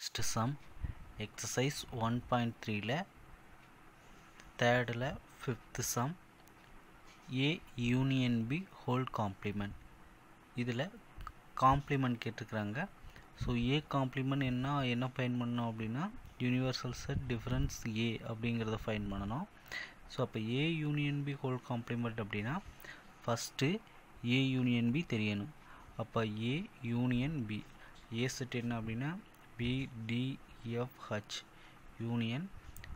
Next sum exercise 1.3ல தேர்டில் fifth sum A union B whole complement இதில் complement கேட்டிருக்கிறாங்க ஸோ ஏ காம்ப்ளிமெண்ட் என்ன என்ன ஃபைன் பண்ணணும் அப்படின்னா யூனிவர்சல் செட் டிஃப்ரென்ஸ் ஏ அப்படிங்கிறத ஃபைன் பண்ணணும் ஸோ அப்போ A union B whole complement அப்படின்னா ஃபஸ்ட்டு ஏ யூனியன் பி தெரியணும் அப்போ A union B A set என்ன அப்படின்னா பிடிஎஃப்ஹச் யூனியன்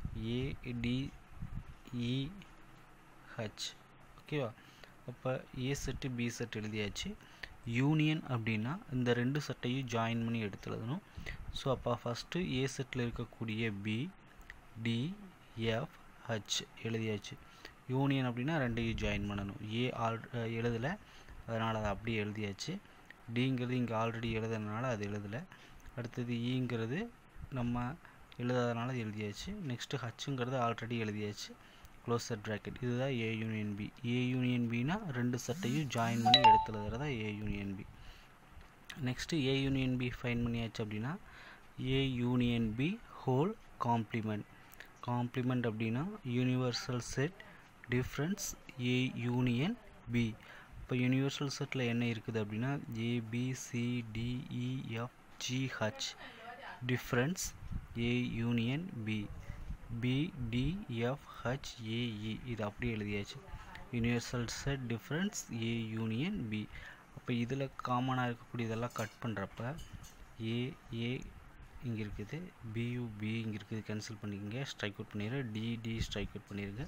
ஏடிஇஹெச் ஓகேவா அப்போ ஏ செட்டு பி செட் எழுதியாச்சு யூனியன் அப்படின்னா இந்த ரெண்டு செட்டையும் ஜாயின் பண்ணி எடுத்து எழுதணும் ஸோ அப்போ ஃபஸ்ட்டு ஏ செட்டில் இருக்கக்கூடிய பி டிஎஃப்ஹச் எழுதியாச்சு யூனியன் அப்படின்னா ரெண்டையும் ஜாயின் பண்ணணும் ஏ ஆல் எழுதலை அதனால் அதை அப்படியே எழுதியாச்சு டிங்கிறது இங்கே ஆல்ரெடி எழுதுனதுனால அது எழுதலை அடுத்தது ஈங்கிறது நம்ம எழுதாதனால எழுதியாச்சு நெக்ஸ்ட்டு ஹச்சுங்கிறது ஆல்ரெடி எழுதியாச்சு க்ளோசர் ப்ராக்கெட் இதுதான் ஏ யூனியன் பி ஏ யூனியன் பினா ரெண்டு செட்டையும் ஜாயின் பண்ணி எடுத்து எழுதுறதா ஏ யூனியன் பி நெக்ஸ்ட்டு ஏ யூனியன் பி ஃபைன் பண்ணியாச்சு அப்படின்னா A union B whole complement complement அப்படின்னா universal set difference A union B இப்போ யூனிவர்சல் செட்டில் என்ன இருக்குது அப்படின்னா ABCDEFGH difference A union B பிடிஎஃப்ஹெச்ஏஇ இது அப்படியே எழுதியாச்சு universal set difference A union B அப்போ இதில் காமனாக இருக்கக்கூடிய இதெல்லாம் கட் பண்ணுறப்ப ஏ ஏ இங்கே இருக்குது பியூ பி இங்கே இருக்குது கேன்சல் பண்ணிக்கோங்க ஸ்ட்ரைக் அவுட் பண்ணிடுங்க டிடி ஸ்ட்ரைக் அவுட் பண்ணிடுங்க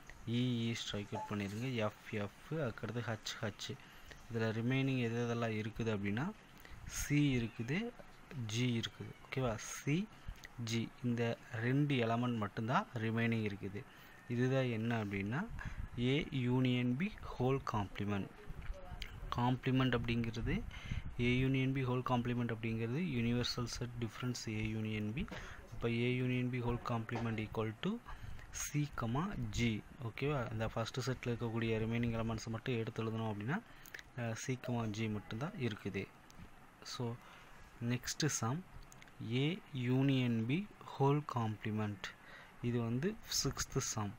இஇ ஸ்ட்ரைக் அவுட் பண்ணிடுங்க எஃப் எஃப் அதுக்கடுத்து ஹச் ஹச் இதில் ரிமைனிங் எது எதெல்லாம் இருக்குது அப்படின்னா சி இருக்குது ஜி இருக்குது ஓகேவா சி ஜி இந்த ரெண்டு எலமெண்ட் மட்டும்தான் ரிமைனிங் இருக்குது இதுதான் என்ன அப்படின்னா A union B whole complement complement அப்படிங்கிறது A union B whole complement அப்படிங்கிறது universal set difference A union B அப்போ A union B whole complement equal to C comma G ஓகேவா இந்த ஃபஸ்ட்டு செட்டில் இருக்கக்கூடிய ரிமைனிங் எலமெண்ட்ஸ் மட்டும் எடுத்து எழுதணும் அப்படின்னா சி கமா ஜி மட்டும்தான் இருக்குது so next sum A union B whole complement இது வந்து சிக்ஸ்த்து சம்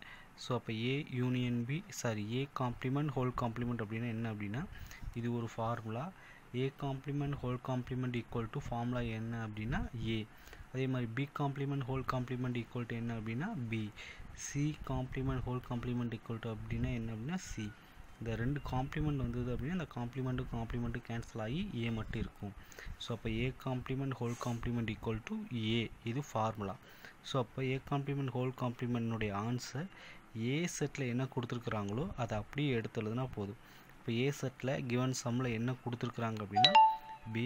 ஸோ அப்போ A union B sorry A complement whole complement அப்படின்னா என்ன அப்படின்னா இது ஒரு formula A complement whole complement equal to formula என்ன அப்படின்னா ஏ அதே மாதிரி B complement whole complement equal to என்ன அப்படின்னா B C complement whole complement equal to அப்படின்னா என்ன அப்படின்னா சி இந்த ரெண்டு காம்ப்ளிமெண்ட் வந்தது அப்படின்னா இந்த காம்ப்ளிமெண்ட்டு காம்ப்ளிமெண்ட்டு கேன்சல் ஆகி ஏ மட்டும் இருக்கும் ஸோ அப்போ A complement whole complement equal to A இது ஃபார்முலா ஸோ அப்போ ஏ காம்ப்ளிமெண்ட் ஹோல் காம்ப்ளிமெண்ட்னுடைய ஆன்சர் ஏ செட்டில் என்ன கொடுத்துருக்குறாங்களோ அதை அப்படியே எடுத்து எழுதுனா போதும் இப்போ ஏ செட்டில் கிவன் சம்மில் என்ன கொடுத்துருக்குறாங்க அப்படின்னா பி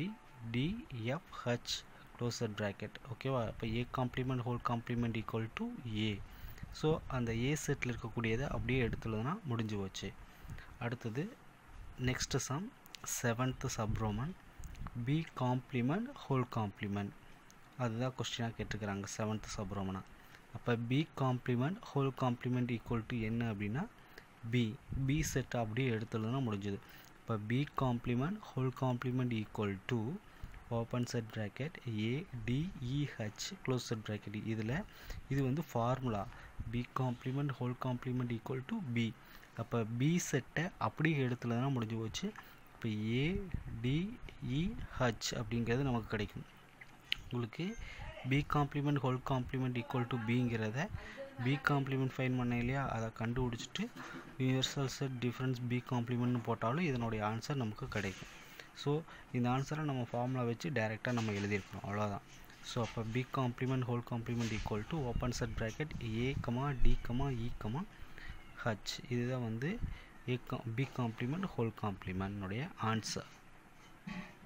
டிஎஃப்ஹெச் க்ளோசர் ப்ராக்கெட் ஓகேவா இப்போ A complement whole complement equal to A so அந்த ஏ செட்டில் இருக்கக்கூடியதை அப்படியே எடுத்துலனா முடிஞ்சு போச்சு அடுத்தது next sum seventh sub roman B complement whole complement அதுதான் கொஸ்டினாக கேட்டிருக்கிறாங்க செவன்த்து சப்ரோமனா அப்போ B complement whole complement equal to என்ன அப்படின்னா பி பி செட் அப்படியே எடுத்துலனா முடிஞ்சது இப்போ B complement whole complement equal to open set bracket A D E H close set bracket இதில் இது வந்து formula B complement whole complement equal to B அப்போ பி செட்டை அப்படியே எடுத்துலனா முடிஞ்சு போச்சு இப்போ ஏடிஇஹெச் அப்படிங்கிறது நமக்கு கிடைக்கும் உங்களுக்கு B complement whole complement equal to பிங்கிறத பி காம்ப்ளிமெண்ட் ஃபைன் பண்ண இல்லையா அதை கண்டுபிடிச்சிட்டு யூனிவர்சல் செட் டிஃப்ரென்ஸ் பி காம்ப்ளிமெண்ட்னு போட்டாலும் இதனுடைய ஆன்சர் நமக்கு கிடைக்கும் ஸோ இந்த ஆன்சரை நம்ம ஃபார்முலா வச்சு டைரெக்டாக நம்ம எழுதியிருக்கணும் அவ்வளோதான் ஸோ அப்போ B complement whole complement equal to open set bracket A comma D comma E comma H இதுதான் வந்து ஏ கா பி காம்ப்ளிமெண்ட் ஹோல் காம்ப்ளிமெண்ட்னுடைய ஆன்சர்